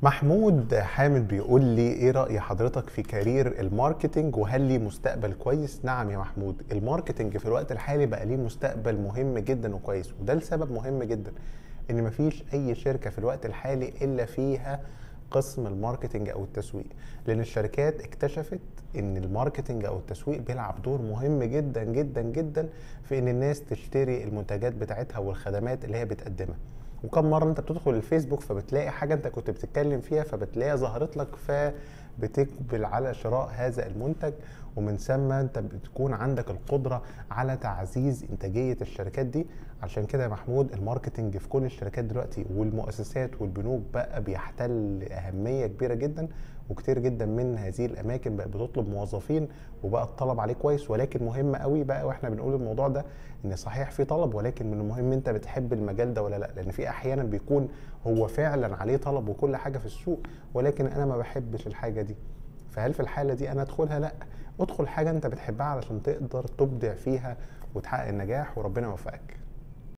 محمود حامد بيقول لي ايه رأي حضرتك في كارير الماركتينج وهل ليه مستقبل كويس؟ نعم يا محمود الماركتينج في الوقت الحالي بقى ليه مستقبل مهم جدا وكويس وده لسبب مهم جدا ان مفيش اي شركة في الوقت الحالي الا فيها قسم الماركتينج او التسويق لان الشركات اكتشفت ان الماركتينج او التسويق بيلعب دور مهم جدا جدا جدا في ان الناس تشتري المنتجات بتاعتها والخدمات اللي هي بتقدمها وكم مره انت بتدخل الفيسبوك فبتلاقي حاجه انت كنت بتتكلم فيها فبتلاقيها ظهرت لك فبتقبل على شراء هذا المنتج ومن ثم انت بتكون عندك القدره على تعزيز انتاجيه الشركات دي عشان كده يا محمود الماركتنج في كل الشركات دلوقتي والمؤسسات والبنوك بقى بيحتل اهميه كبيره جدا وكتير جدا من هذه الاماكن بقت بتطلب موظفين وبقى الطلب عليه كويس ولكن مهم قوي بقى واحنا بنقول الموضوع ده ان صحيح في طلب ولكن من المهم انت بتحب المجال ده ولا لا لان في احيانا بيكون هو فعلا عليه طلب وكل حاجه في السوق ولكن انا ما بحبش الحاجه دي فهل في الحاله دي انا ادخلها لا ادخل حاجه انت بتحبها علشان تقدر تبدع فيها وتحقق النجاح وربنا يوفقك